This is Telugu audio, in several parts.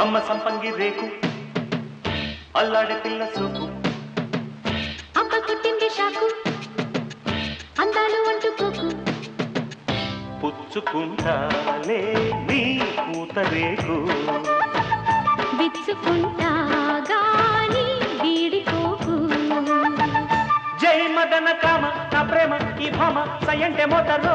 అమ్మ సంపంగి రేకు అల్లాడే పిల్ల సూపు అబ్బ కొట్టింది షాకు అందాలు అంటుకోకు పుచ్చుకుంటాలే నీ పూత రేకు విచ్చుకుంటా గాని వీడిపోకు జై మదన కామ నా ప్రేమ ఈ భామ సయంటే మోతరో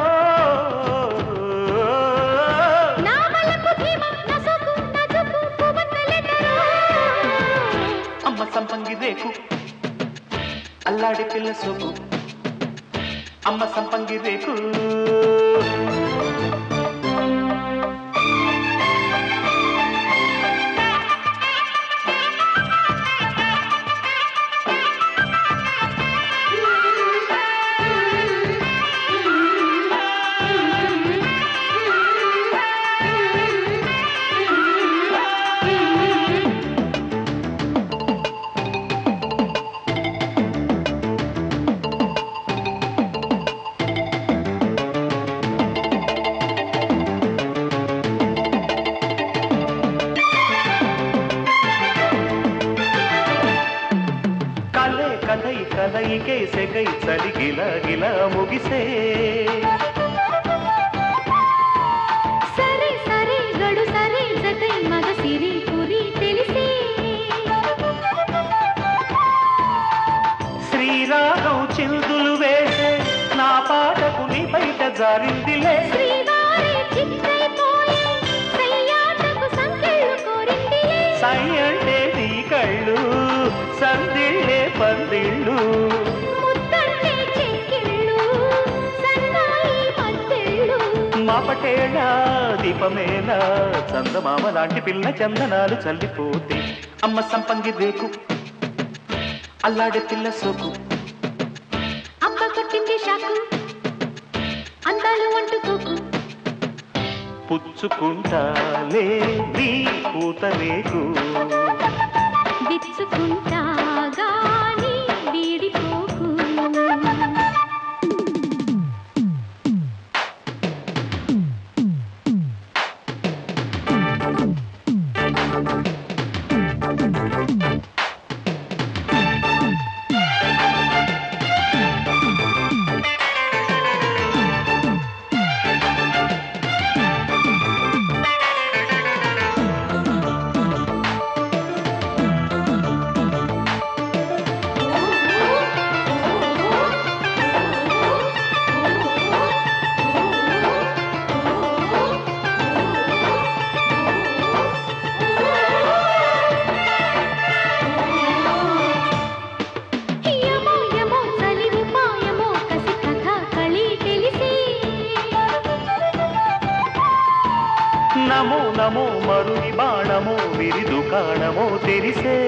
నా వలపు భీమ నా సోకు నా జోకు పువ్వన్నలెటరు అమ్మ సంపంగి రేకు అల్లాడి పిల్ల సోకు అమ్మ సంపంగి రేకు కలే కలై కలయికే సెగై చలి గిల గిల ముగిసే సరే సరే గడు సరే జతై మగ సిరి పురి తెలిసే శ్రీరాగం చిందులు వేసే నా పాటకు నీ బయట జారిందిలే శ్రీవారి చిత్తైపోయే సయ్యాటకు సంకెళ్ళు కోరిందిలే సై అంటే నీ కళ్ళు సందిళ్ళే పందిళ్ళు ముద్దంటే చెక్కిళ్ళు సన్నాయి మద్దెళ్ళు మా పటేళ దీపమేళ చందమామ లాంటి పిల్ల చందనాలు చల్లిపోతే అమ్మ సంపంగి రేకు అల్లాడే పిల్ల సోకు అబ్బ కొట్టింది షాకు అందాలు అంటుకోకు పుచ్చుకుంటాలే నీ పూత రేకు విచ్చుకుంటా గాని వీడిపోకు యమో యమో చలి ఉపాయమో కసి కథ కళి తెలిసే నమో నమో మరుని బాణమో విరిదు కాణమో తెరిసే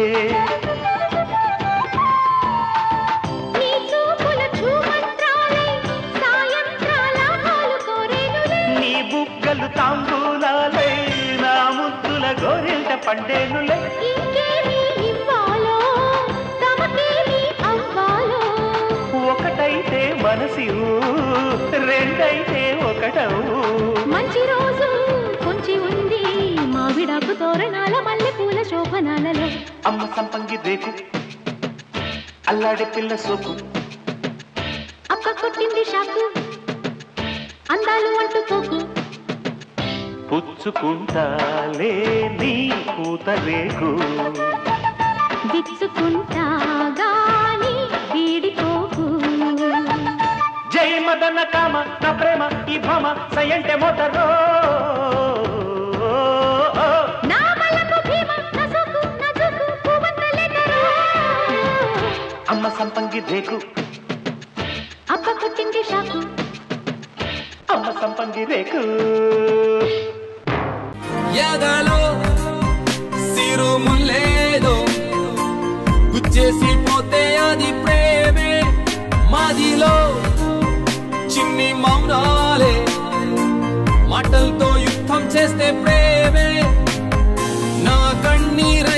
నీ చూపుల చూమంత్రాలై సాయంత్రాల హాలు కోరేనులే నీ బుగ్గలు తాంబూలాలై నా ముద్దుల గోరింట పండేనులే ఇంకేమి ఇవ్వాలో తమకేమి అవ్వాలో ఒకటైతే మనసి రెండైతే ఒకటవు మంచి రోజు కొంచి ఉంది మావిడాకు తోరణాల మల్లె పూల శోభనాలలో అమ్మ సంపంగి రేకు అల్లాడే పిల్ల సోకు అక్క కొట్టింది షాకు అందాలు అంటుకోకు పుచ్చుకుంటాలే నీ పూత రేకు విచ్చుకుంటా గాని వీడిపోకు జై మదన కామ నా ప్రేమ ఈ భామ సయంటే మోతరో నా వలపు భీమ నా సోకు నా జోకు పువ్వన్నలెటరు అమ్మ సంపంగి రేకు అక్క కొట్టింది షాకు అమ్మ సంపంగి రేకు ఎదలో సిరుములేదో గుచ్చేసి పోతే అది ప్రేమే మాదిలో చిన్ని మౌనాలే మాటలతో యుద్ధం చేస్తే ప్రేమే నా కన్నీర